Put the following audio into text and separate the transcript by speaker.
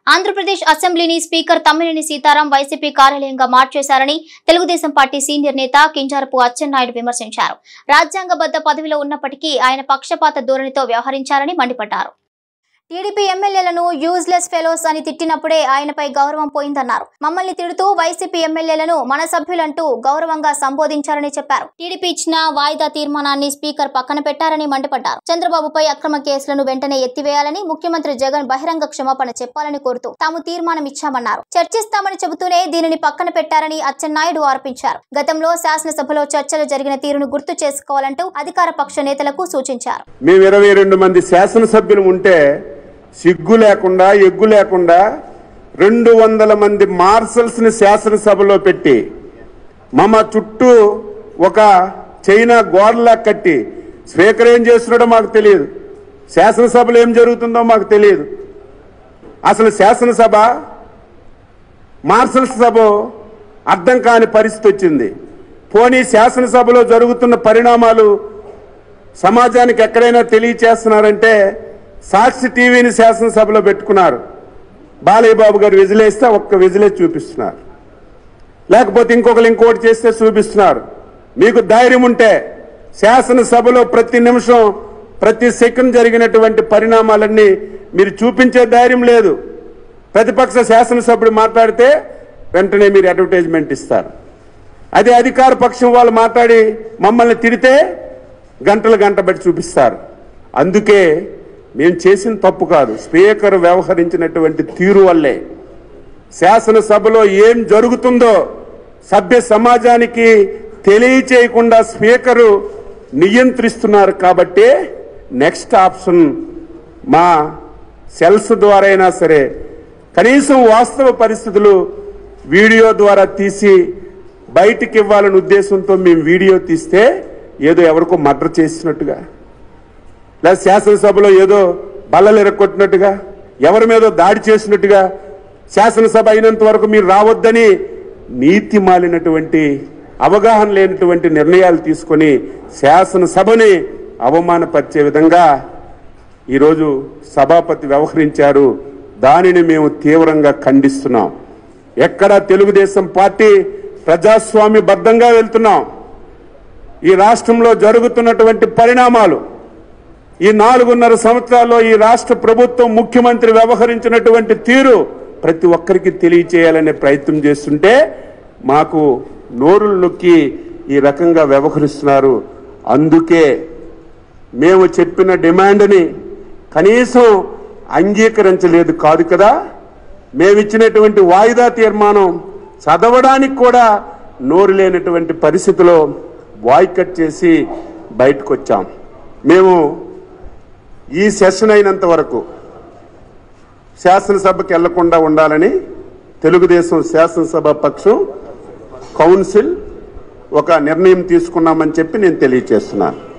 Speaker 1: ఆంధ్రప్రదేశ్ అసెంబ్లీని speaker Tammineni Sitaram YCP కార్యాలయంగా మార్చేశారని Telugu Desam party senior నేత కింజారపు అచ్చెన్నాయుడు విమర్శించారు రాజ్యాంగబద్ధ పదవిలో ఉన్నప్పటికీ ఆయన పక్షపాత ధోరణితో వ్యవహరించారని మండిపడ్డారు టీడీపీ ఎమ్మెల్యేలను యూజ్లెస్ ఫెలోస్ అని తిట్టినప్పుడే ఆయనపై గౌరవం పోయిందన్నారు మమ్మల్ని తిడుతూ వైసీపీ ఎమ్మెల్యేలను మన సభ్యులంటూ గౌరవంగా సంబోధించారని చెప్పారు టీడీపీ ఇచ్చిన వాయిదా తీర్మానాన్ని స్పీకర్ పక్కన పెట్టారని మండిపడ్డారు చంద్రబాబుపై అక్రమ కేసులను వెంటనే ఎత్తివేయాలని ముఖ్యమంత్రి జగన్ బహిరంగ క్షమాపణ చెప్పాలని కోరుతూ తాము తీర్మానం ఇచ్చామన్నారు చర్చిస్తామని చెబుతూనే దీనిని పక్కన పెట్టారని అచ్చెన్నాయుడు ఆరోపించారు గతంలో శాసనసభలో చర్చలు జరిగిన తీరును గుర్తు చేసుకోవాలంటూ అధికార పక్ష నేతలకు సూచించారు
Speaker 2: మేము ఇరవై రెండు మంది శాసనసభ్యులు ఉంటే సిగ్గు లేకుండా ఎగ్గు లేకుండా రెండు వందల మంది మార్షల్స్ ని శాసనసభలో పెట్టి మమ చుట్టూ ఒక చైనా గోడలా కట్టి స్పీకర్ ఏం చేస్తున్నాడో మాకు తెలియదు శాసనసభలో ఏం జరుగుతుందో మాకు తెలియదు అసలు శాసనసభ మార్షల్స్ సభ అర్థం కాని పరిస్థితి వచ్చింది పోనీ శాసనసభలో జరుగుతున్న పరిణామాలు సమాజానికి ఎక్కడైనా తెలియచేస్తున్నారంటే సాక్షి టీవీని శాసనసభలో పెట్టుకున్నారు బాలయ్య బాబు గారు విజిలేస్తే ఒక్క విజిలేసి చూపిస్తున్నారు లేకపోతే ఇంకొకరు ఇంకోటి చేస్తే చూపిస్తున్నారు మీకు ధైర్యం ఉంటే శాసనసభలో ప్రతి నిమిషం ప్రతి సెకండ్ జరిగినటువంటి పరిణామాలన్నీ మీరు చూపించే ధైర్యం లేదు ప్రతిపక్ష శాసనసభ్యుడు మాట్లాడితే వెంటనే మీరు అడ్వర్టైజ్మెంట్ ఇస్తారు అదే అధికార పక్షం వాళ్ళు మాట్లాడి మమ్మల్ని తిడితే గంటలు గంట బట్టి చూపిస్తారు అందుకే మేము చేసిన తప్పు కాదు స్పీకర్ వ్యవహరించినటువంటి తీరు వల్లే శాసనసభలో ఏం జరుగుతుందో సభ్య సమాజానికి తెలియచేయకుండా స్పీకరు నియంత్రిస్తున్నారు కాబట్టి నెక్స్ట్ ఆప్షన్ మా సెల్స్ ద్వారా అయినా సరే కనీసం వాస్తవ పరిస్థితులు వీడియో ద్వారా తీసి బయటికి ఇవ్వాలనే ఉద్దేశంతో మేము వీడియో తీస్తే ఏదో ఎవరికో మర్డర్ చేసినట్టుగా లేదా శాసనసభలో ఏదో బల్లలు ఎరగొట్టినట్టుగా ఎవరి మీదో దాడి చేసినట్టుగా శాసనసభ అయినంత వరకు మీరు రావద్దని నీతి మాలినటువంటి అవగాహన లేనటువంటి నిర్ణయాలు తీసుకొని శాసనసభని అవమానపరిచే విధంగా ఈరోజు సభాపతి వ్యవహరించారు దానిని మేము తీవ్రంగా ఖండిస్తున్నాం ఎక్కడ తెలుగుదేశం పార్టీ ప్రజాస్వామ్య బద్ధంగా వెళ్తున్నాం ఈ రాష్ట్రంలో జరుగుతున్నటువంటి పరిణామాలు ఈ నాలుగున్నర సంవత్సరాల్లో ఈ రాష్ట్ర ప్రభుత్వం ముఖ్యమంత్రి వ్యవహరించినటువంటి తీరు ప్రతి ఒక్కరికి తెలియచేయాలనే ప్రయత్నం చేస్తుంటే మాకు నోరులు నొక్కి ఈ రకంగా వ్యవహరిస్తున్నారు అందుకే మేము చెప్పిన డిమాండ్ని కనీసం అంగీకరించలేదు కాదు కదా మేమిచ్చినటువంటి వాయిదా తీర్మానం చదవడానికి కూడా నోరు లేనటువంటి పరిస్థితిలో బాయ్కట్ చేసి బయటకు వచ్చాం మేము ఈ సెషన్ అయినంత వరకు శాసనసభకి వెళ్లకుండా ఉండాలని తెలుగుదేశం శాసనసభ పక్షం కౌన్సిల్ ఒక నిర్ణయం తీసుకున్నామని చెప్పి నేను తెలియజేస్తున్నాను